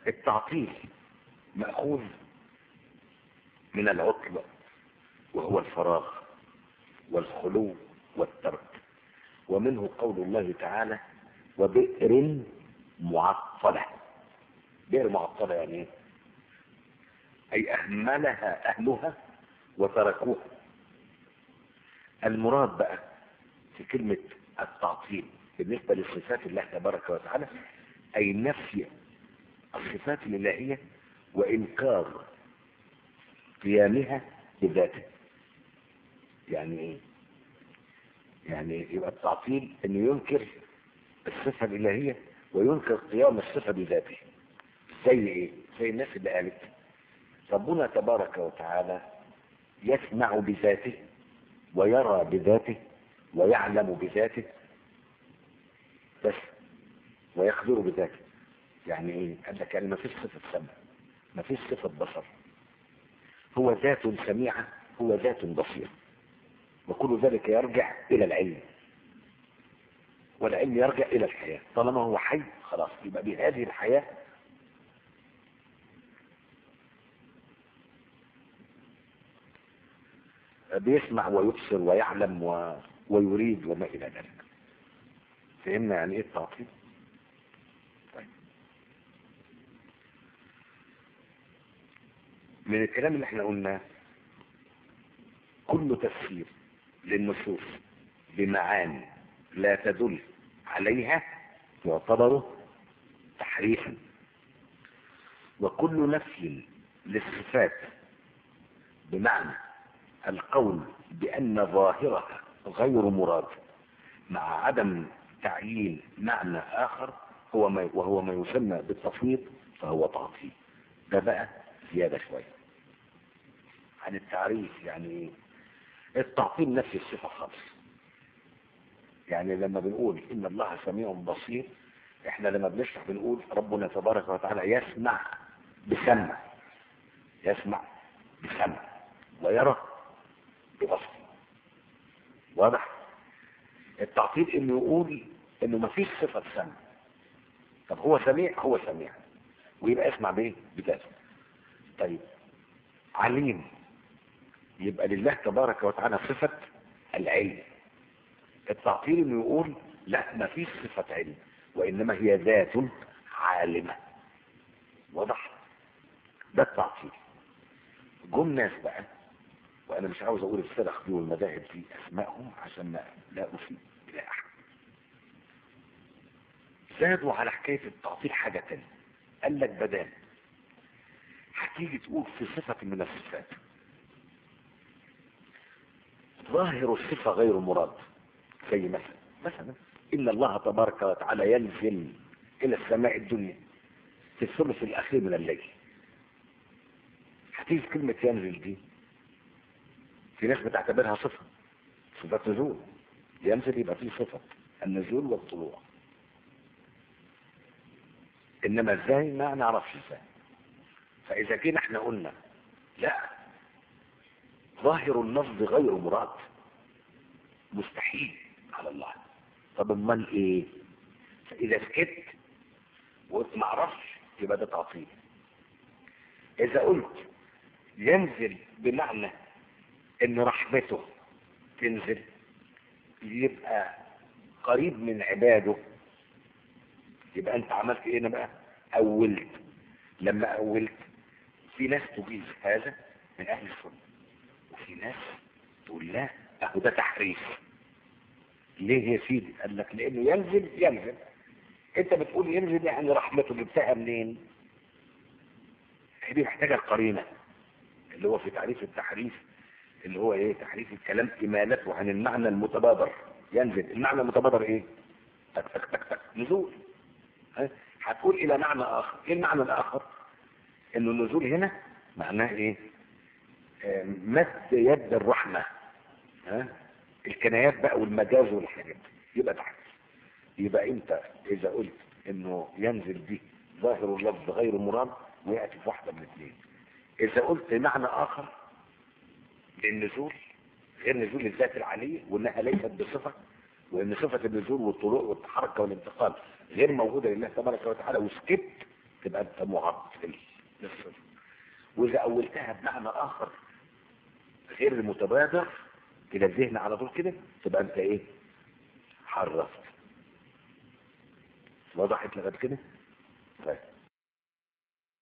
التعطيل مأخوذ من العطل وهو الفراغ والخلو والترك ومنه قول الله تعالى وبئر معطلة بئر معطلة يعني ايه أي أهملها أهلها وتركوها المراد بقى في كلمة التعطيل بالنسبة لصفات الله تبارك وتعالى أي نفي الصفات الإلهية وإنكار قيامها بذاته يعني ايه يعني يبقى التعطيل انه ينكر الصفة الالهية وينكر قيام الصفة بذاته زي ايه زي الناس اللي قالت ربنا تبارك وتعالى يسمع بذاته ويرى بذاته ويعلم بذاته بس ويخبر بذاته يعني ايه قال لك يعني ما فيش صفة سمع ما فيش صفة بصر هو ذات سميعة هو ذات بصيرة وكل ذلك يرجع إلى العلم والعلم يرجع إلى الحياة طالما هو حي خلاص يبقى بهذه الحياة بيسمع ويبصر ويعلم و... ويريد وما إلى ذلك فهمنا يعني إيه التعطيل طيب من الكلام اللي احنا قلناه كل تفسير للنصوص بمعاني لا تدل عليها يعتبر تحريفا وكل نفي للصفات بمعنى القول بأن ظاهرها غير مراد مع عدم تعيين معنى آخر هو ما وهو ما يسمى بالتفويض فهو تعطيل ده بقى زيادة شوية عن التعريف يعني ايه التعطيل نفس الصفة خالص يعني لما بنقول ان الله سميع بصير احنا لما بنشرح بنقول ربنا تبارك وتعالى يسمع بسمع يسمع بسمع ويرى ببصر واضح التعطيل انه يقول انه ما فيش صفة سمع طب هو سميع هو سميع ويبقى اسمع بايه بذاته طيب عليم يبقى لله تبارك وتعالى صفة العلم التعطيل انه يقول لا ما فيش صفة علم وانما هي ذات عالمة واضح ده التعطيل جم ناس بقى وانا مش عاوز اقول الفرق دي والمذاهب دي اسمائهم عشان ما لا اسيء الى احد زادوا على حكاية التعطيل حاجة تانية قال لك بدال هتيجي تقول في صفة من الصفات ظاهر الصفة غير مراد زي مثلا مثلا إن الله تبارك وتعالى ينزل إلى السماء الدنيا في الثلث الأخير من الليل هتيجي كلمة ينزل دي في ناس بتعتبرها صفة صفة نزول ينزل يبقى فيه صفة النزول والطلوع إنما ازاي ما نعرفش ازاي فإذا جينا احنا قلنا لا ظاهر اللفظ غير مراد مستحيل على الله طب امال ايه فاذا سكت وقلت ما اعرفش يبقى ده تعطيل اذا قلت ينزل بمعنى ان رحمته تنزل يبقى قريب من عباده يبقى انت عملت ايه انا بقى اولت لما اولت في ناس تجيز هذا من اهل السنه وفي ناس تقول لا اهو ده تحريف ليه يا سيدي قال لك لانه ينزل ينزل انت بتقول ينزل يعني رحمته جبتها منين دي محتاجه القرينه اللي هو في تعريف التحريف اللي هو ايه تحريف الكلام امالته عن المعنى المتبادر ينزل المعنى المتبادر ايه تك تك تك تك نزول ها؟ هتقول الى معنى اخر ايه المعنى الاخر انه النزول هنا معناه ايه آه، مد يد الرحمة ها الكنايات بقى والمجاز والحاجات دي. يبقى تحت يبقى انت اذا قلت انه ينزل دي ظاهر اللفظ غير مراد ويأتي في واحدة من الاثنين اذا قلت معنى اخر للنزول غير نزول الذات العالية وانها ليست بصفة وان صفة النزول والطلوع والحركة والانتقال غير موجودة لله تبارك وتعالى وسكت تبقى انت معطل للصفة واذا اولتها بمعنى اخر غير المتبادر الى الذهن على طول كده تبقى انت ايه حرفت وضحت لغايه كده طيب